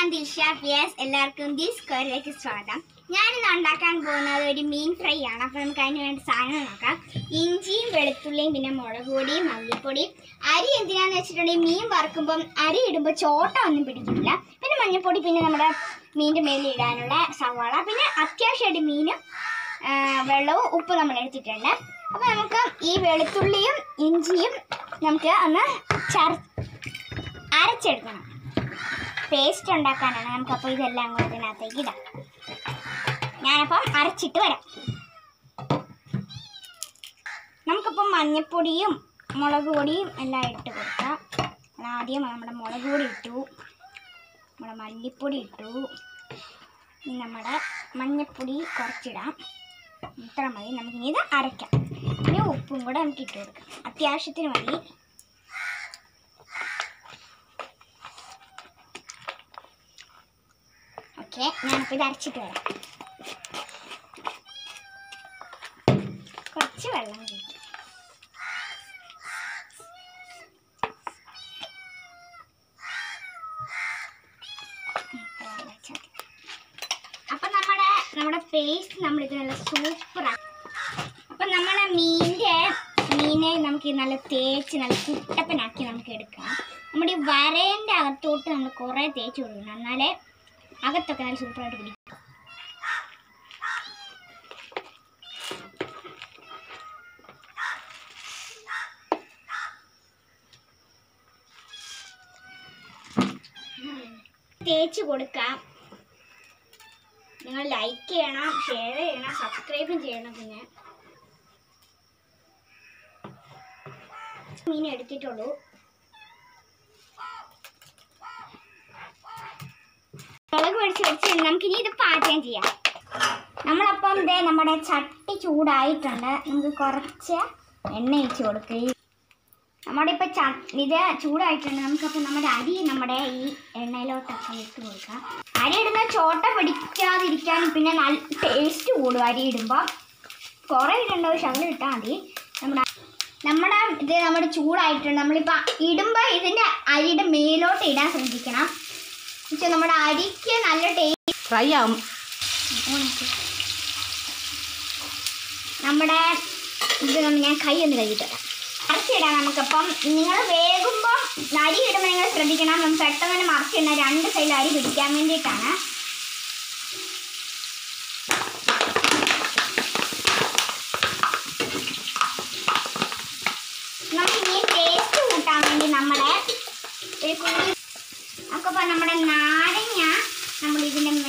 ഞാൻ ദിൽഷ പിയാസ് എല്ലാവർക്കും ദി സ്ക്വയറിലേക്ക് സ്വാഗതം ഞാനിന്ന് ഉണ്ടാക്കാൻ പോകുന്നത് ഒരു മീൻ ഫ്രൈ ആണ് അപ്പോൾ നമുക്ക് അതിന് വേണ്ട സാധനം നോക്കാം ഇഞ്ചിയും വെളുത്തുള്ളിയും പിന്നെ മുളക് പൊടിയും മല്ലിപ്പൊടിയും അരി എന്തിനാന്ന് വെച്ചിട്ടുണ്ടെങ്കിൽ മീൻ വറുക്കുമ്പം അരി ഇടുമ്പോൾ ചോട്ട ഒന്നും പിടിക്കില്ല പിന്നെ മഞ്ഞൾപ്പൊടി പിന്നെ നമ്മുടെ മീനിൻ്റെ മേലിൽ ഇടാനുള്ള സവാള പിന്നെ അത്യാവശ്യമായിട്ട് മീനും ആ, വെള്ളവും ഉപ്പ് നമ്മൾ എടുത്തിട്ടുണ്ട് അപ്പോൾ നമുക്ക് ഈ വെളുത്തുള്ളിയും ഇഞ്ചിയും നമുക്ക് ഒന്ന് ചർ അരച്ചെടുക്കണം പേസ്റ്റ് ഉണ്ടാക്കാനാണ് നമുക്കപ്പോൾ ഇതെല്ലാം കൂടെ ഇതിനകത്തേക്ക് ഇടാം ഞാനപ്പം അരച്ചിട്ട് വരാം നമുക്കിപ്പം മഞ്ഞൾപ്പൊടിയും മുളക് പൊടിയും എല്ലാം ഇട്ട് കൊടുക്കാം നമ്മൾ ആദ്യം നമ്മുടെ മുളക് പൊടി ഇട്ടു നമ്മുടെ മല്ലിപ്പൊടി ഇട്ടു ഇനി നമ്മുടെ മഞ്ഞൾപ്പൊടി കുറച്ചിടാം ഇത്ര മതി നമുക്കിനി ഇത് അരയ്ക്കാം ഇനി ഉപ്പും കൂടെ നമുക്ക് ഇട്ട് കൊടുക്കാം അത്യാവശ്യത്തിന് മതി ഓക്കെ ഞാനിപ്പോൾ ഇത് അരച്ചിട്ട് വരാം കുറച്ച് വെള്ളം ഒഴിക്കാം അപ്പം നമ്മുടെ നമ്മുടെ പേസ്റ്റ് നമ്മൾ ഇത് നല്ല സൂപ്പറാണ് അപ്പം നമ്മുടെ മീനിൻ്റെ മീനെ നമുക്ക് നല്ല തേച്ച് നല്ല കുട്ടപ്പനാക്കി നമുക്ക് എടുക്കാം നമ്മുടെ ഈ വരേൻ്റെ അകത്തോട്ട് നമ്മൾ കുറേ തേച്ച് കൊടുക്കണം എന്നാലേ അകത്തൊക്കെ നല്ല സൂപ്പറായിട്ട് പിടിക്കും തേച്ച് കൊടുക്കാം നിങ്ങൾ ലൈക്ക് ചെയ്യണം ഷെയർ ചെയ്യണം സബ്സ്ക്രൈബും ചെയ്യണം പിന്നെ മീൻ എടുത്തിട്ടുള്ളൂ മുളക് പൊടിച്ച് വെച്ച് നമുക്കിനി ഇത് പാചകം ചെയ്യാം നമ്മളപ്പം ഇതേ നമ്മുടെ ചട്ടി ചൂടായിട്ടുണ്ട് നമുക്ക് കുറച്ച് എണ്ണ ഒഴിച്ച് കൊടുക്കുക നമ്മുടെ ഇപ്പം ച ഇത് ചൂടായിട്ടുണ്ട് നമുക്കപ്പോൾ നമ്മുടെ അരി നമ്മുടെ ഈ എണ്ണയിലോട്ടൊക്കെ ഇട്ട് കൊടുക്കാം അരി ഇടുന്ന ചോട്ട പിടിക്കാതിരിക്കാനും പിന്നെ നല്ല ടേസ്റ്റ് കൂടും അരി ഇടുമ്പോൾ കുറേ ഇടേണ്ട ഒരു ശകലം ഇട്ടാൽ മതി നമ്മുടെ നമ്മുടെ ഇത് നമ്മുടെ ചൂടായിട്ടുണ്ട് നമ്മളിപ്പോൾ ഇടുമ്പോൾ ഇതിൻ്റെ അരിയുടെ മേലോട്ട് ഇടാൻ ശ്രദ്ധിക്കണം പക്ഷെ നമ്മുടെ അരിക്ക് നല്ല ടേസ്റ്റ് ഫ്രൈ ആവും നമ്മുടെ ഇത് നമ്മ- ഞാൻ കൈ ഒന്ന് കഴുകിട്ട് വരാം മറിച്ചിടാം നമുക്കപ്പം നിങ്ങൾ വേകുമ്പോൾ അരി ഇടുമ്പോൾ നിങ്ങൾ ശ്രദ്ധിക്കണം നമ്മൾ പെട്ടെന്ന് തന്നെ മറിച്ചിടണം രണ്ട് സൈഡിൽ അരി പിടിക്കാൻ വേണ്ടിയിട്ടാണ് നമുക്ക് ഇനി ടേസ്റ്റ് കൂട്ടാൻ വേണ്ടി നമ്മുടെ ഒരു കുഞ്ഞി നമുക്കപ്പോൾ നമ്മുടെ നാരങ്ങ നമ്മൾ ഇതിൻ്റെ